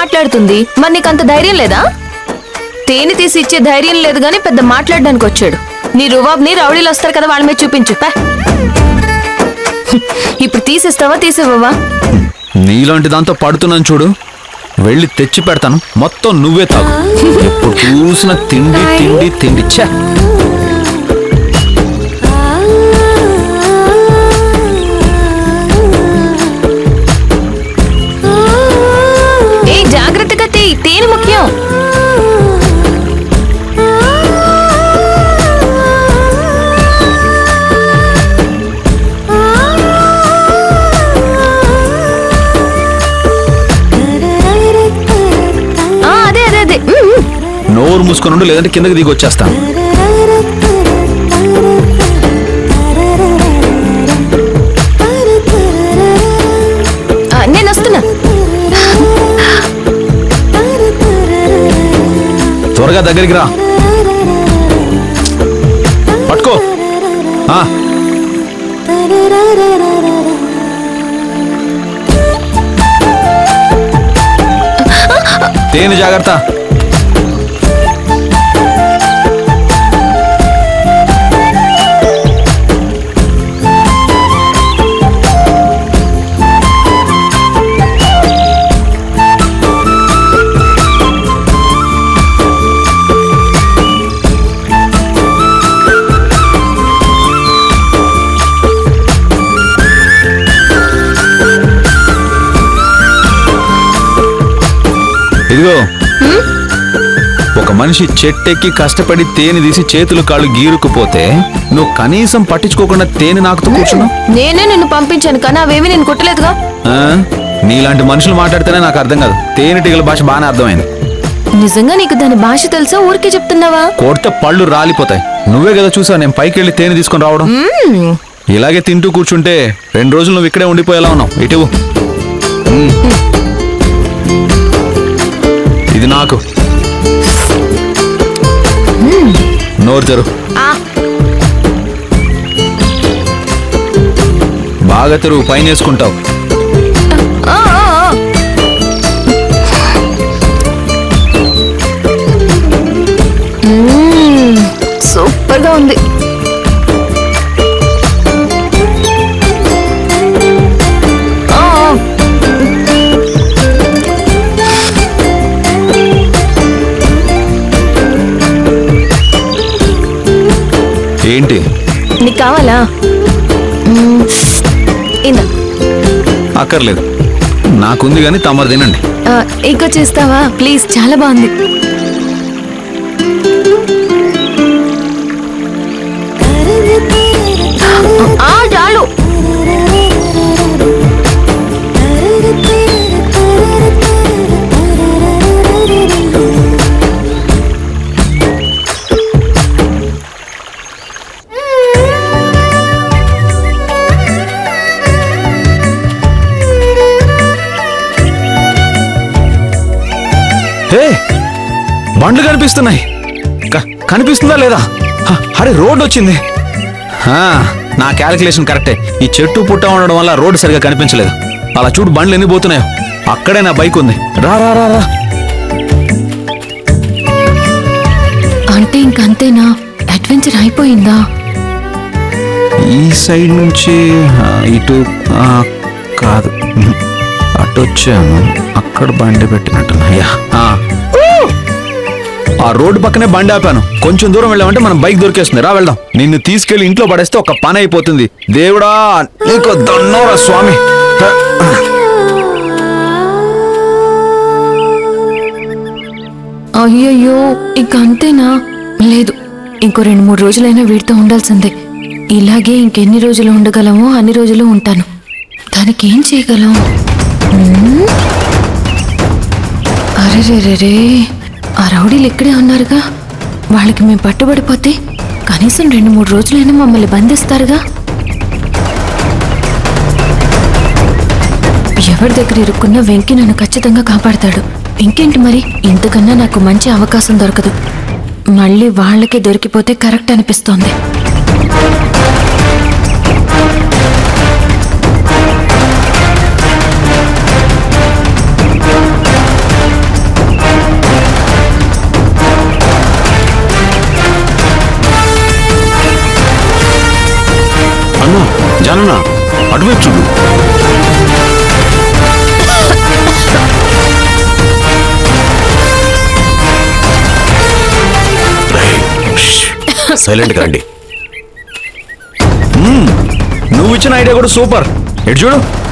మాట్లాడుతుంది మరి నీకు అంత ధైర్యం లేదా తేనె తీసి ఇచ్చే ధైర్యం లేదు గాని పెద్ద మాట్లాడడానికి వచ్చాడు నీ రువాబ్ని రౌడీలు వస్తారు కదా వాళ్ళ మీద చూపించు పా. ఇప్పుడు తీసిస్తావా తీసివ్వవా నీలాంటి దాంతో పడుతున్నాను చూడు వెళ్ళి తెచ్చి పెడతాను మొత్తం నువ్వే తాగు ఎప్పుడు చూసిన తిండి తిండి తిండి ఛే ఏ జాగ్రత్తగా తీ తేనె ముఖ్యం ఆ, అదే అదే అదే ఉమ్, ఉమ్. నోరు మూసుకొని ఉండు లేదంటే కిందకి దిగి వచ్చేస్తాను ఆ, నేను వస్తున్నా త్వరగా దగ్గరికి రా పట్టుకో ఆ, తేనె జాగ్రత్త ఇదిగో ఒక మనిషి చెట్టెక్కి కష్టపడి తేనె తీసి చేతులు కాళ్ళు గీరుకుపోతే నువ్వు కనీసం పట్టించుకోకుండా తేనె నాకుతూ కూర్చున్నావు నేనే నిన్ను పంపించాను కానీ అవేవి నేను కుట్టలేదుగా ఆ? నీలాంటి మనుషులు మాట్లాడితేనే నాకు అర్థం కాదు తేనెటీగల భాష బాగానే అర్థమైంది నిజంగా నీకు దాని భాష తెలుసా ఊరికే చెప్తున్నావా కొడితే పళ్ళు రాలిపోతాయి నువ్వే కదా చూసావు నేను పైకి వెళ్ళి తేనె తీసుకొని రావడం మ్మ్. ఇలాగే తింటూ కూర్చుంటే రెండు రోజులు నువ్వు ఇక్కడే ఉండిపోయేలా ఉన్నావు ఇటు ఇది నాకు నోరు తెరు ఆ, బాగా తెరువు పైన వేసుకుంటావు ఆ, ఆ, ఆ. మ్మ్. సూపర్ గా ఉంది ఆ, ఆ. ఏంటి నీకు కావాలా మ్మ్. ఇందా అక్కర్లేదు నాకుంది కానీ తమరు తినండి ఆ, ఇంకో చేస్తావా ప్లీజ్ చాలా బాగుంది ఆ, చాలు హే బండ్లు కనిపిస్తున్నాయి క- కనిపిస్తుందా లేదా హ, అరే రోడ్ వచ్చింది హా, నా క్యాలిక్యులేషన్ కరెక్టే ఈ చెట్టు పుట్ట ఉండడం వల్ల రోడ్డు సరిగా కనిపించలేదు అలా చూడు బండ్లు ఎన్ని పోతున్నాయో అక్కడే నా బైక్ ఉంది రా రా రా రా అంటే ఇంకంతేనా అడ్వెంచర్ అయిపోయిందా ఈ సైడ్ నుంచి ఆ, ఇటు ఆ, కాదు ఉహు. అటు వచ్చాను అక్కడ బండి పెట్టినట్టున్నాయా ఆ. ఆ రోడ్డు పక్కనే బండి ఆపాను కొంచెం దూరం వెళ్ళామంటే మనం బైక్ దొరికేస్తుంది రా వెళ్దాం నిన్ను తీసుకెళ్లి ఇంట్లో పడేస్తే ఒక పని అయిపోతుంది దేవుడా నీకు దన్నోరా స్వామి అయ్యయ్యో ఇంక అంతేనా లేదు ఇంకో రెండు మూడు రోజులైనా వీడితో ఉండాల్సిందే ఇలాగే ఇంకెన్ని రోజులు ఉండగలమో అన్ని రోజులు ఉంటాను దానికి ఏం చేయగలం మ్మ్? అరెరెరెరే ఆ రౌడీలు ఇక్కడే ఉన్నారుగా వాళ్ళకి మేము పట్టుబడిపోతే కనీసం రెండు మూడు రోజులైనా మమ్మల్ని బంధిస్తారుగా ఎవరి దగ్గర ఇరుక్కున్నా వెంకి నన్ను ఖచ్చితంగా కాపాడతాడు ఇంకేంటి మరి ఇంతకన్నా నాకు మంచి అవకాశం దొరకదు మళ్ళీ వాళ్ళకే దొరికిపోతే కరెక్ట్ అనిపిస్తోంది జానన్నా అటువైపు చూడు సైలెంట్గా రండి నువ్వు ఇచ్చిన ఐడియా కూడా సూపర్ ఎటు చూడు